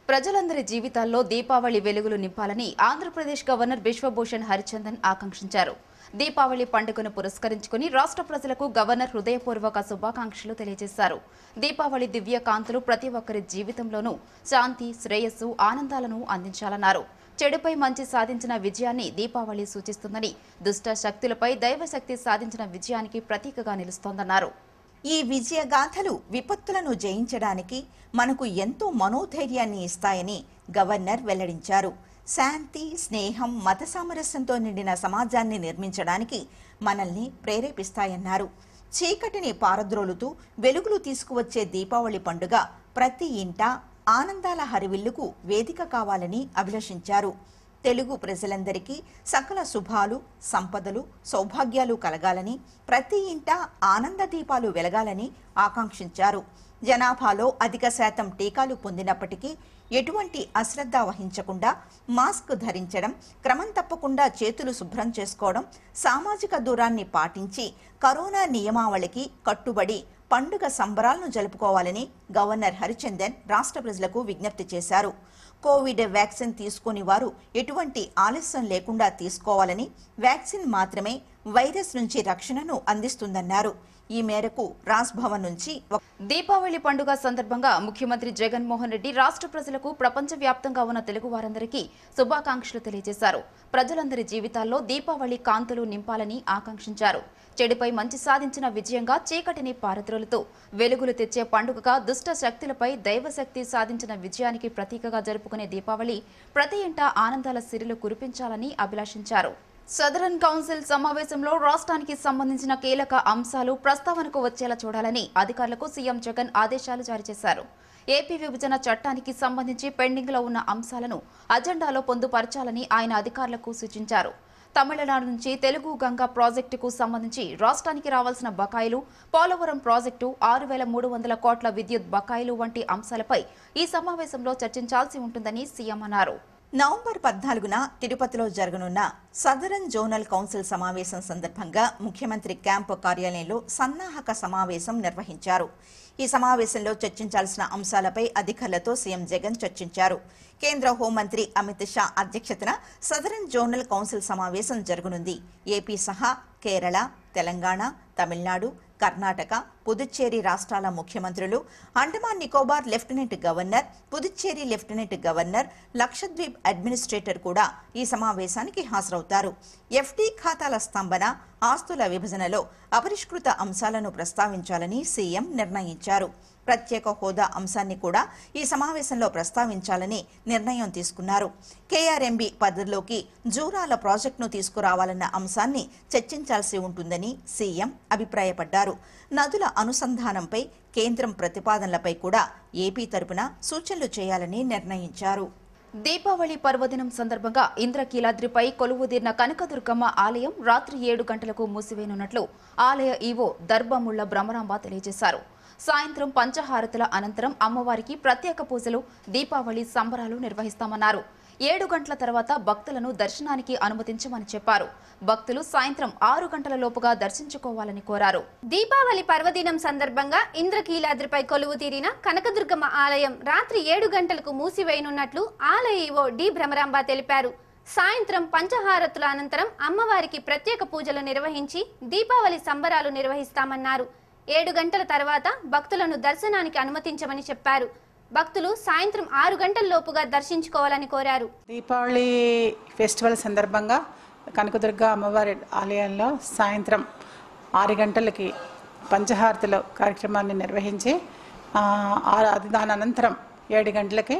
ప్రజలందరి జీవితాల్లో దీపావళి వెలుగులు నింపాలని ఆంధ్రప్రదేశ్ గవర్నర్ బిశ్వభూషణ్ హరిచందన్ ఆకాంక్షించారు దీపావళి పండుగను పురస్కరించుకుని రాష్ట్ర ప్రజలకు గవర్నర్ హృదయపూర్వక శుభాకాంక్షలు తెలియజేశారు దీపావళి దివ్య కాంతులు ప్రతి ఒక్కరి జీవితంలోనూ శాంతి శ్రేయస్సు ఆనందాలను అందించాలన్నారు చెడుపై మంచి సాధించిన విజయాన్ని దీపావళి సూచిస్తుందని దుష్ట శక్తులపై దైవశక్తి సాధించిన విజయానికి ప్రతీకగా నిలుస్తోందన్నారు ఈ విజయగాథలు విపత్తులను జయించడానికి మనకు ఎంతో మనోధైర్యాన్ని ఇస్తాయని గవర్నర్ వెల్లడించారు శాంతి స్నేహం మత సామరస్యంతో నిండిన సమాజాన్ని నిర్మించడానికి మనల్ని ప్రేరేపిస్తాయన్నారు చీకటిని పారద్రోలుతూ వెలుగులు తీసుకువచ్చే దీపావళి పండుగ ప్రతి ఇంట ఆనందాల హరివిల్లుకు వేదిక కావాలని అభిలషించారు తెలుగు ప్రజలందరికీ సకల శుభాలు సంపదలు సౌభాగ్యాలు కలగాలని ప్రతి ఇంట ఆనంద దీపాలు వెలగాలని ఆకాంక్షించారు జనాభాలో అధిక శాతం టీకాలు పొందినప్పటికీ ఎటువంటి అశ్రద్ధ వహించకుండా మాస్క్ ధరించడం క్రమం తప్పకుండా చేతులు శుభ్రం చేసుకోవడం సామాజిక దూరాన్ని పాటించి కరోనా నియమావళికి కట్టుబడి పండుగ సంబరాలను జరుపుకోవాలని గవర్నర్ హరిచందన్ రాష్ట్ర ప్రజలకు విజ్ఞప్తి చేశారు కోవిడ్ వ్యాక్సిన్ తీసుకుని వారు ఎటువంటి ఆలస్యం లేకుండా తీసుకోవాలని వ్యాక్సిన్ మాత్రమే వైరస్ నుంచి రక్షణను అందిస్తుందన్నారు ఈ మేరకు రాజ్భవన్ నుంచి ఒక దీపావళి పండుగ సందర్భంగా ముఖ్యమంత్రి జగన్మోహన్ రెడ్డి రాష్ట్ర ప్రజలకు ప్రపంచవ్యాప్తంగా ఉన్న తెలుగు వారందరికీ శుభాకాంక్షలు తెలియజేశారు ప్రజలందరి జీవితాల్లో దీపావళి కాంతులు నింపాలని ఆకాంక్షించారు చెడుపై మంచి సాధించిన విజయంగా చీకటిని పారద్రోలుతూ వెలుగులు తెచ్చే పండుగగా దుష్ట శక్తులపై దైవశక్తి సాధించిన విజయానికి ప్రతీకగా జరుపుకునే దీపావళి ప్రతి ఇంట ఆనందాల సిరులు కురిపించాలని అభిలాషించారు సదరన్ కౌన్సిల్ సమావేశంలో రాష్ట్రానికి సంబంధించిన కీలక అంశాలు ప్రస్తావనకు వచ్చేలా చూడాలని అధికారులకు సీఎం జగన్ ఆదేశాలు జారీ చేశారు ఏపీ విభజన చట్టానికి సంబంధించి పెండింగ్లో ఉన్న అంశాలను అజెండాలో పొందుపరచాలని ఆయన అధికారులకు సూచించారు తమిళనాడు నుంచి తెలుగు గంగా ప్రాజెక్టుకు సంబంధించి రాష్ట్రానికి రావాల్సిన బకాయిలు పోలవరం ప్రాజెక్టు ఆరు వేల మూడు వందల కోట్ల విద్యుత్ బకాయిలు వంటి అంశాలపై ఈ సమావేశంలో చర్చించాల్సి ఉంటుందని సీఎం అన్నారు నవంబర్ పద్నాలుగున తిరుపతిలో జరగనున్న సదరన్ జోనల్ కౌన్సిల్ సమావేశం సందర్భంగా ముఖ్యమంత్రి క్యాంపు కార్యాలయంలో సన్నాహక సమావేశం నిర్వహించారు ఈ సమావేశంలో చర్చించాల్సిన అంశాలపై అధికారులతో సీఎం జగన్ చర్చించారు కేంద్ర హోంమంత్రి అమిత్ షా అధ్యక్షతన సదరన్ జోనల్ కౌన్సిల్ సమావేశం జరగనుంది ఏపీ సహా కేరళ తెలంగాణ తమిళనాడు కర్ణాటక పుదుచ్చేరి రాష్ట్రాల ముఖ్యమంత్రులు Andaman Nicobar lieutenant governor Puducherry lieutenant governor Lakshadweep administrator కూడా ఈ సమావేశానికి హాజరవుతారు ఎఫ్డీ ఖాతాల స్తంభన ఆస్తుల విభజనలో అపరిష్కృత అంశాలను ప్రస్తావించాలని సీఎం నిర్ణయించారు ప్రత్యేక హోదా అంశాన్ని కూడా ఈ సమావేశంలో ప్రస్తావించాలని నిర్ణయం తీసుకున్నారు కేఆర్ఎంబి పద్ధతిలోకి జూరాల ప్రాజెక్టును తీసుకురావాలన్న అంశాన్ని చర్చించాల్సి ఉంటుందని సీఎం అభిప్రాయపడ్డారు నదుల అనుసంధానంపై కేంద్రం ప్రతిపాదనలపై కూడా ఏపీ తరపున సూచనలు చేయాలని నిర్ణయించారు దీపావళి పర్వదినం సందర్భంగా ఇంద్రకీలాద్రిపై కొలువుదీర్న కనకదుర్గమ్మ ఆలయం రాత్రి ఏడు గంటలకు మూసివేయనున్నట్లు ఆలయ ఈవో దర్భముళ్ల భ్రమరాంబ తెలియజేశారు సాయంత్రం పంచహారతుల అనంతరం అమ్మవారికి ప్రత్యేక పూజలు దీపావళి సంబరాలు నిర్వహిస్తామన్నారు ఏడు గంటల తర్వాత భక్తులను దర్శనానికి అనుమతించమని చెప్పారు భక్తులు సాయంత్రం ఆరు గంటల లోపుగా దర్శించుకోవాలని కోరారు దీపావళి పర్వదినం సందర్భంగా ఇంద్రకీలాద్రిపై కొలువు తీరిన కనకదుర్గమ్మ ఆలయం రాత్రి ఏడు గంటలకు మూసివేయనున్నట్లు ఆలయ ఈవో డి భ్రమరాంబ తెలిపారు సాయంత్రం పంచహారతుల అనంతరం అమ్మవారికి ప్రత్యేక పూజలు నిర్వహించి దీపావళి సంబరాలు నిర్వహిస్తామన్నారు ఏడు గంటల తర్వాత భక్తులను దర్శనానికి అనుమతించమని చెప్పారు భక్తులు సాయంత్రం ఆరు గంటల లోపుగా దర్శించుకోవాలని కోరారు దీపావళి ఫెస్టివల్ సందర్భంగా కనకదుర్గ అమ్మవారి ఆలయంలో సాయంత్రం ఆరు గంటలకి పంచహారతుల కార్యక్రమాన్ని నిర్వహించి ఆ, ఆ- అది దాని అనంతరం ఏడు గంటలకి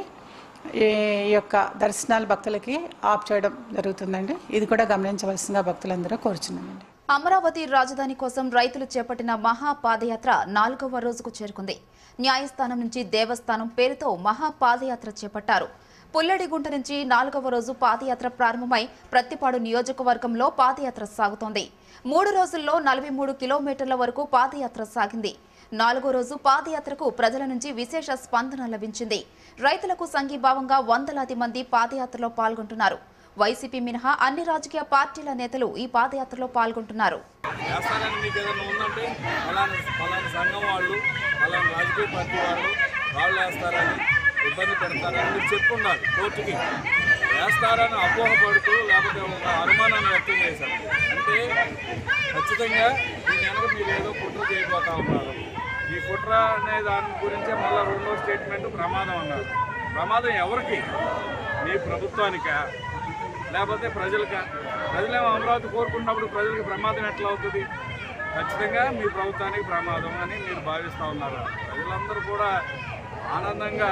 ఈ యొక్క దర్శనాలు భక్తులకి ఆఫ్ చేయడం జరుగుతుందండి ఇది కూడా గమనించవలసిందిగా భక్తులందరూ కోరుచున్నామండి అమరావతి రాజధాని కోసం రైతులు చేపట్టిన మహా పాదయాత్ర నాలుగవ రోజుకు చేరుకుంది న్యాయస్థానం నుంచి దేవస్థానం పేరుతో మహా పాదయాత్ర చేపట్టారు పుల్లడిగుంట నుంచి నాలుగవ రోజు పాదయాత్ర ప్రారంభమై ప్రత్తిపాడు నియోజకవర్గంలో పాదయాత్ర సాగుతోంది మూడు రోజుల్లో నలభై మూడు కిలోమీటర్ల వరకు పాదయాత్ర సాగింది నాలుగో రోజు పాదయాత్రకు ప్రజల నుంచి విశేష స్పందన లభించింది రైతులకు సంఘీభావంగా వందలాది మంది పాదయాత్రలో పాల్గొంటున్నారు వైసీపీ మినహా అన్ని రాజకీయ పార్టీల నేతలు ఈ పాదయాత్రలో పాల్గొంటున్నారు వేస్తానని మీకు ఏదైనా ఉందంటే అలానే పలానా సంఘం వాళ్ళు అలానే రాజకీయ పార్టీ వాళ్ళు వాళ్ళు వేస్తారని ఇబ్బంది పెడతారని మీరు చెప్పున్నారు కోర్టుకి వేస్తారని అపోహపడుతూ లేకపోతే ఒక అనుమానాన్ని వ్యక్తం చేశారు అంటే ఖచ్చితంగా దీని వెనక మీరు ఏదో కుట్ర చేయబోతా ఉన్నారు ఈ కుట్ర అనే దాని గురించే మళ్ళీ రెండో స్టేట్మెంట్ ప్రమాదం అన్నారు ప్రమాదం ఎవరికి మీ ప్రభుత్వానికా లేకపోతే ప్రజలకా ప్రజలేమో అమరావతి కోరుకున్నప్పుడు ప్రజలకు ప్రమాదం ఎట్లా అవుతుంది ఖచ్చితంగా మీ ప్రభుత్వానికి ప్రమాదం అని మీరు భావిస్తూ ఉన్నారు ప్రజలందరూ కూడా ఆనందంగా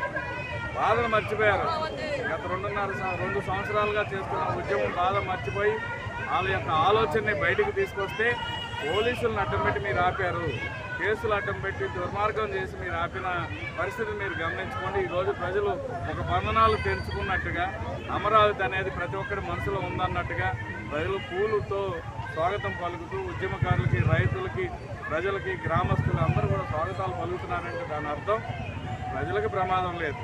బాధను మర్చిపోయారు గత రెండున్నర సం- రెండు సంవత్సరాలుగా చేస్తున్న ఉద్యమం బాధ మర్చిపోయి వాళ్ళ యొక్క ఆలోచనని బయటకు తీసుకొస్తే పోలీసులను అడ్డం పెట్టి మీరు ఆపారు కేసులు అడ్డం పెట్టి దుర్మార్గం చేసి మీరు ఆపిన పరిస్థితిని మీరు గమనించుకోండి ఈరోజు ప్రజలు ఒక బంధనాలు తెంచుకున్నట్టుగా అమరావతి అనేది ప్రతి ఒక్కరి మనసులో ఉందన్నట్టుగా ప్రజలు పూలుతో స్వాగతం పలుకుతూ ఉద్యమకారులకి రైతులకి ప్రజలకి గ్రామస్తులు అందరూ కూడా స్వాగతాలు పలుకుతున్నారంటే దాని అర్థం ప్రజలకు ప్రమాదం లేదు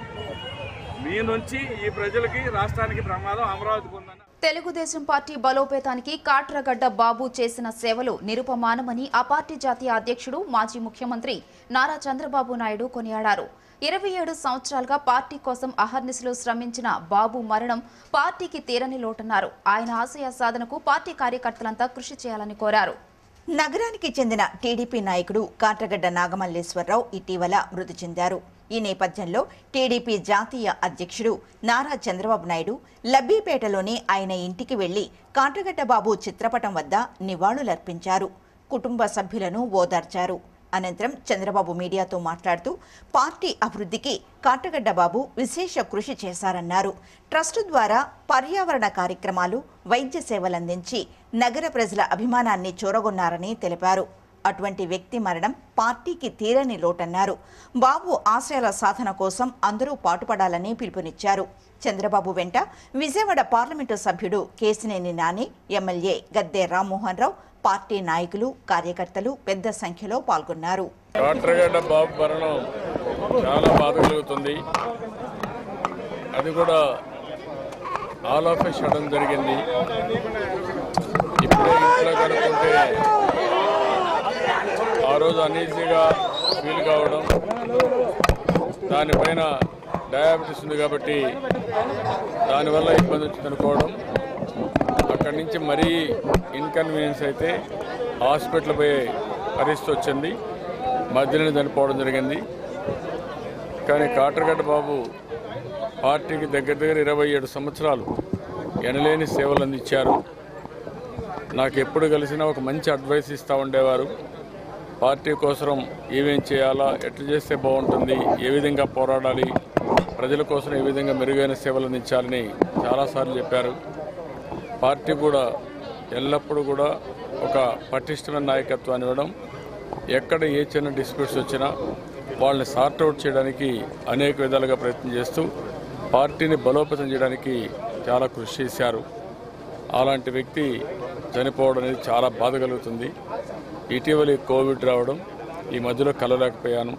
మీ నుంచి ఈ ప్రజలకి రాష్ట్రానికి ప్రమాదం అమరావతికి ఉందని తెలుగుదేశం పార్టీ బలోపేతానికి కాట్రగడ్డ బాబు చేసిన సేవలు నిరుపమానమని ఆ పార్టీ జాతీయ అధ్యక్షుడు మాజీ ముఖ్యమంత్రి నారా చంద్రబాబు నాయుడు కొనియాడారు ఇరవై ఏడు సంవత్సరాలుగా పార్టీ కోసం అహర్నిశలు శ్రమించిన బాబు మరణం పార్టీకి తీరని లోటన్నారు ఆయన ఆశయ సాధనకు పార్టీ కార్యకర్తలంతా కృషి చేయాలని కోరారు నగరానికి చెందిన టీడీపీ నాయకుడు కాట్రగడ్డ నాగమల్లేశ్వరరావు ఇటీవల మృతి చెందారు ఈ నేపథ్యంలో టీడీపీ జాతీయ అధ్యక్షుడు నారా చంద్రబాబు నాయుడు లబ్బీపేటలోని ఆయన ఇంటికి వెళ్లి కాట్రగడ్డ బాబు చిత్రపటం వద్ద నివాళులర్పించారు కుటుంబ సభ్యులను ఓదార్చారు అనంతరం చంద్రబాబు మీడియాతో మాట్లాడుతూ పార్టీ అభివృద్ధికి కాటగడ్డ బాబు విశేష కృషి చేశారన్నారు ట్రస్టు ద్వారా పర్యావరణ కార్యక్రమాలు వైద్య సేవలందించి నగర ప్రజల అభిమానాన్ని చూరగొన్నారని తెలిపారు అటువంటి వ్యక్తి మరణం పార్టీకి తీరని లోటన్నారు బాబు ఆశయాల సాధన కోసం అందరూ పాటుపడాలని పిలుపునిచ్చారు చంద్రబాబు వెంట విజయవాడ పార్లమెంటు సభ్యుడు కేసినేని నాని ఎమ్మెల్యే గద్దె రామ్మోహన్ రావు పార్టీ నాయకులు కార్యకర్తలు పెద్ద సంఖ్యలో పాల్గొన్నారు కాట్రగడ్డ బాబు మరణం చాలా బాధ కలుగుతుంది అది కూడా ఆల్ ఆఫ్ షడన్ జరిగింది ఇప్పుడే ఇంట్లో కనుక్కుంటే ఆ రోజు అనీజీగా ఫీల్ కావడం దానిపైన డయాబెటీస్ ఉంది కాబట్టి దానివల్ల ఇబ్బంది వచ్చింది అనుకోవడం అక్కడి నుంచి మరీ ఇన్కన్వీనియన్స్ అయితే హాస్పిటల్ పోయే పరిస్థితి వచ్చింది మధ్యలోనే చనిపోవడం జరిగింది కానీ కాటరగడ్డ బాబు పార్టీకి దగ్గర దగ్గర ఇరవై ఏడు సంవత్సరాలు ఎనలేని సేవలు అందించారు నాకు ఎప్పుడు కలిసినా ఒక మంచి అడ్వైస్ ఇస్తూ ఉండేవారు పార్టీ కోసం ఏమేం చేయాలా ఎట్లా చేస్తే బాగుంటుంది ఏ విధంగా పోరాడాలి ప్రజల కోసం ఏ విధంగా మెరుగైన సేవలు అందించాలని చాలాసార్లు చెప్పారు పార్టీ కూడా ఎల్లప్పుడూ కూడా ఒక పటిష్టమైన నాయకత్వాన్ని ఇవ్వడం ఎక్కడ ఏ చిన్న డిస్ప్యూట్స్ వచ్చినా వాళ్ళని సార్ట్అవుట్ చేయడానికి అనేక విధాలుగా ప్రయత్నం చేస్తూ పార్టీని బలోపేతం చేయడానికి చాలా కృషి చేశారు అలాంటి వ్యక్తి చనిపోవడం అనేది చాలా బాధ కలుగుతుంది ఇటీవల ఈ కోవిడ్ రావడం ఈ మధ్యలో కలవలేకపోయాను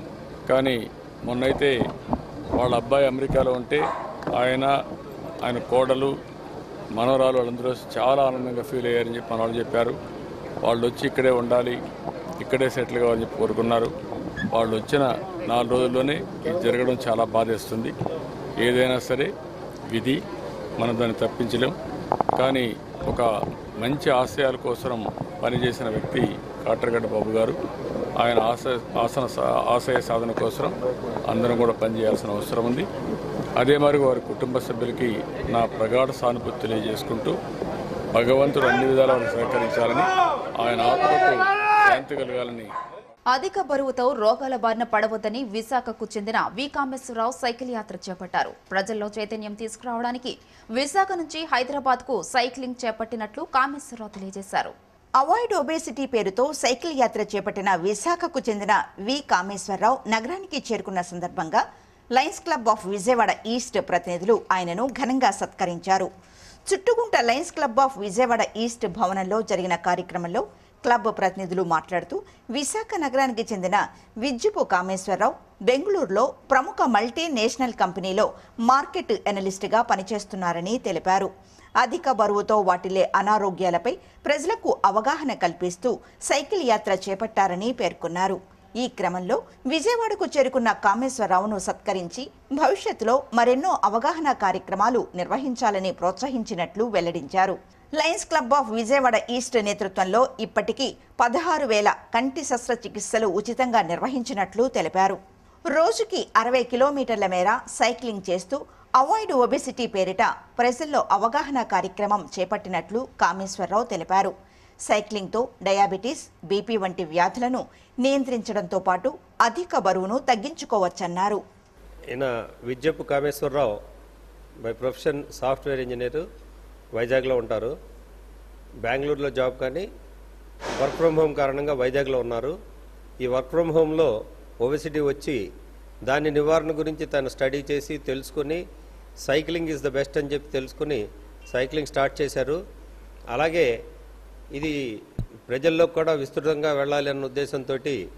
కానీ మొన్నైతే వాళ్ళ అబ్బాయి అమెరికాలో ఉంటే ఆయన ఆయన కోడలు మనవరాలు వాళ్ళందరూ చాలా ఆనందంగా ఫీల్ అయ్యారని చెప్పి మన వాళ్ళు చెప్పారు వాళ్ళు వచ్చి ఇక్కడే ఉండాలి ఇక్కడే సెటిల్ కావాలని చెప్పి కోరుకున్నారు వాళ్ళు వచ్చిన నాలుగు రోజుల్లోనే ఇది జరగడం చాలా బాధేస్తుంది ఏదైనా సరే విధి మనం దాన్ని తప్పించలేం కానీ ఒక మంచి ఆశయాల కోసం పనిచేసిన వ్యక్తి కాటరగడ్డ బాబు గారు ఆయన ఆశ ఆసన సా- ఆశయ సాధన కోసం అందరం కూడా పనిచేయాల్సిన అవసరం ఉంది అదే మరి వారి కుటుంబ సభ్యులకి నా ప్రగాఢ సానుభూతి తెలియజేసుకుంటూ భగవంతుడు అన్ని విధాలా వారికి సహకరించాలని ఆయన ఆత్మకు శాంతి కలగాలని అధిక బరువుతో రోగాల బారిన పడవద్దని విశాఖకు చెందిన వి కామేశ్వరరావు సైకిల్ యాత్ర చేపట్టారు ప్రజల్లో చైతన్యం తీసుకురావడానికి విశాఖ నుంచి హైదరాబాద్ కు సైక్లింగ్ చేపట్టినట్లు కామేశ్వరరావు తెలియజేశారు అవాయిడ్ ఒబేసిటీ పేరుతో సైకిల్ యాత్ర చేపట్టిన విశాఖకు చెందిన వి కామేశ్వరరావు నగరానికి చేరుకున్న సందర్భంగా lions club of Vijayawada east ప్రతినిధులు ఆయనను ఘనంగా సత్కరించారు Chuttugunta lions club of Vijayawada east భవనంలో జరిగిన కార్యక్రమంలో క్లబ్ ప్రతినిధులు మాట్లాడుతూ విశాఖ నగరానికి చెందిన విజ్జుపు కామేశ్వరరావు బెంగళూరులో ప్రముఖ మల్టీనేషనల్ కంపెనీలో మార్కెట్ ఎనలిస్టుగా పనిచేస్తున్నారని తెలిపారు అధిక బరువుతో వాటిల్లే అనారోగ్యాలపై ప్రజలకు అవగాహన కల్పిస్తూ సైకిల్ యాత్ర చేపట్టారని పేర్కొన్నారు ఈ క్రమంలో విజయవాడకు చేరుకున్న కామేశ్వరరావును సత్కరించి భవిష్యత్తులో మరెన్నో అవగాహన కార్యక్రమాలు నిర్వహించాలని ప్రోత్సహించినట్లు వెల్లడించారు lions club of Vijayawada east నేతృత్వంలో ఇప్పటికీ పదహారు వేల కంటి శస్త్రచికిత్సలు ఉచితంగా నిర్వహించినట్లు తెలిపారు రోజుకి అరవై కిలోమీటర్ల మేర సైక్లింగ్ చేస్తూ అవాయిడ్ ఒబెసిటీ పేరిట ప్రజల్లో అవగాహన కార్యక్రమం చేపట్టినట్లు కామేశ్వరరావు తెలిపారు సైక్లింగ్తో డయాబెటీస్ బీపీ వంటి వ్యాధులను నియంత్రించడంతో పాటు అధిక బరువును తగ్గించుకోవచ్చన్నారు ఈయన విద్యపు Kameswararao by profession software engineer వైజాగ్లో ఉంటారు బెంగళూరులో జాబ్ కానీ వర్క్ ఫ్రమ్ హోమ్ కారణంగా వైజాగ్లో ఉన్నారు ఈ వర్క్ ఫ్రమ్ హోమ్లో ఒబెసిటీ వచ్చి దాని నివారణ గురించి తను స్టడీ చేసి తెలుసుకుని సైక్లింగ్ ఈజ్ ద బెస్ట్ అని చెప్పి తెలుసుకుని సైక్లింగ్ స్టార్ట్ చేశారు అలాగే ఇది ప్రజల్లో కూడా విస్తృతంగా వెళ్ళాలి అన్న ఉద్దేశంతో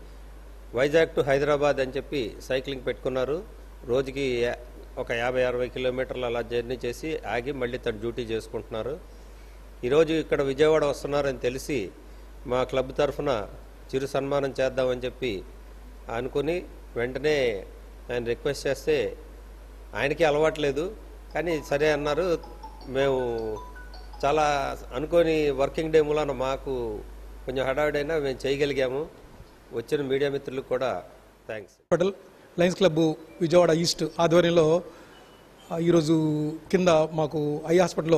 వైజాగ్ టు హైదరాబాద్ అని చెప్పి సైక్లింగ్ పెట్టుకున్నారు రోజుకి యా- ఒక యాభై అరవై కిలోమీటర్లు అలా జర్నీ చేసి ఆగి మళ్ళీ తను డ్యూటీ చేసుకుంటున్నారు ఈరోజు ఇక్కడ విజయవాడ వస్తున్నారని తెలిసి మా క్లబ్ తరఫున చిరు సన్మానం చేద్దామని చెప్పి అనుకుని వెంటనే ఆయన రిక్వెస్ట్ చేస్తే ఆయనకి అలవాట్లేదు కానీ సరే అన్నారు మేము చాలా అనుకోని వర్కింగ్ డే మూలన మాకు కొంచెం హడావిడైనా మేము చేయగలిగాము వచ్చిన మీడియా మిత్రులకు కూడా thanks hospital lions club Vijayawada east ఆధ్వర్యంలో ఆ, ఈరోజు కింద మాకు ఐ హాస్పిటల్లో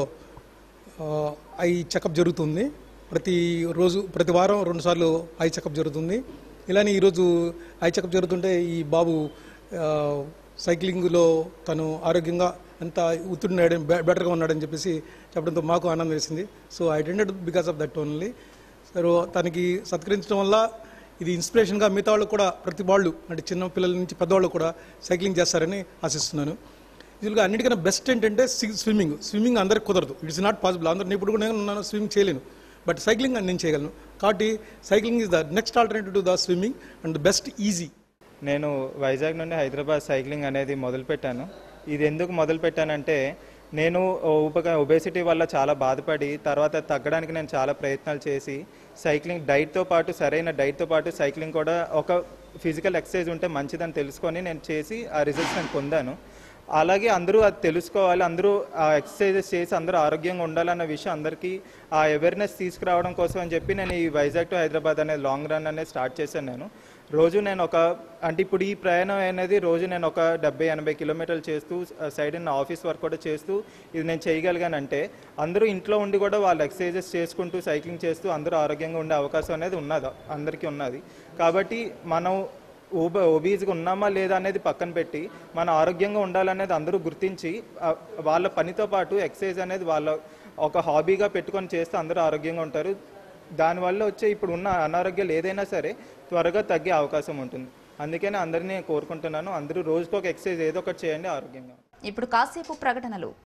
ఆ, ఐ చెకప్ జరుగుతుంది ప్రతి రోజు ప్రతి వారం రెండుసార్లు ఐ చెకప్ జరుగుతుంది ఇలానే ఈరోజు ఐ చెకప్ జరుగుతుంటే ఈ బాబు ఆ, సైక్లింగ్లో తను ఆరోగ్యంగా ఎంత ఉత్తుడినాడు బెటర్గా ఉన్నాడని చెప్పేసి చెప్పడంతో మాకు ఆనందం వేసింది so I attended because of that only so తనకి సత్కరించడం వల్ల ఇది ఇన్స్పిరేషన్గా మిగతా వాళ్ళు కూడా ప్రతి వాళ్ళు అంటే చిన్న పిల్లల నుంచి పెద్దవాళ్ళు కూడా సైక్లింగ్ చేస్తారని ఆశిస్తున్నాను ఇదిగా అన్నిటికన్నా బెస్ట్ ఏంటంటే స్విమ్మింగ్ స్విమ్మింగ్ అందరికి కుదరదు ఇట్స్ నాట్ పాసిబుల్ అందరు ఇప్పుడు కూడా నేను స్విమ్మింగ్ చేయలేను బట్ సైక్లింగ్ నేను చేయగలను కాబట్టి cycling is the next alternative to the swimming and best easy నేను వైజాగ్ నుండి హైదరాబాద్ సైక్లింగ్ అనేది మొదలుపెట్టాను ఇది ఎందుకు మొదలుపెట్టానంటే నేను ఉపక ఒబేసిటీ వల్ల చాలా బాధపడి తర్వాత తగ్గడానికి నేను చాలా ప్రయత్నాలు చేసి సైక్లింగ్ డైట్తో పాటు సరైన డైట్తో పాటు సైక్లింగ్ కూడా ఒక ఫిజికల్ ఎక్సర్సైజ్ ఉంటే మంచిదని తెలుసుకొని నేను చేసి ఆ రిజల్ట్స్ నేను పొందాను అలాగే అందరూ అది తెలుసుకోవాలి అందరూ ఆ ఎక్సర్సైజెస్ చేసి అందరూ ఆరోగ్యంగా ఉండాలన్న విషయం అందరికీ ఆ అవేర్నెస్ తీసుకురావడం కోసం అని చెప్పి నేను ఈ వైజాగ్ టు హైదరాబాద్ అనే లాంగ్ రన్ అనేది స్టార్ట్ చేశాను నేను రోజు నేను ఒక అంటే ఇప్పుడు ఈ ప్రయాణం అనేది రోజు నేను ఒక డెబ్బై ఎనభై కిలోమీటర్లు చేస్తూ సైడ్ నా ఆఫీస్ వర్క్ కూడా చేస్తూ ఇది నేను చేయగలిగానంటే అందరూ ఇంట్లో ఉండి కూడా వాళ్ళు ఎక్సర్సైజెస్ చేసుకుంటూ సైక్లింగ్ చేస్తూ అందరూ ఆరోగ్యంగా ఉండే అవకాశం అనేది ఉన్నది అందరికీ ఉన్నది కాబట్టి మనం ఓబ ఒబీజ్గా ఉన్నామా లేదా అనేది పక్కన పెట్టి మన ఆరోగ్యంగా ఉండాలనేది అందరూ గుర్తించి ఆ, వాళ్ళ పనితో పాటు ఎక్సర్సైజ్ అనేది వాళ్ళ ఒక హాబీగా పెట్టుకొని చేస్తే అందరూ ఆరోగ్యంగా ఉంటారు దానివల్ల వచ్చే ఇప్పుడు ఉన్న అనారోగ్యాలు ఏదైనా సరే త్వరగా తగ్గే అవకాశం ఉంటుంది అందుకని అందరినీ కోరుకుంటున్నాను అందరూ రోజుకొక ఎక్సర్సైజ్ ఏదో ఒకటి చేయండి ఆరోగ్యంగా ఇప్పుడు కాసేపు ప్రకటనలు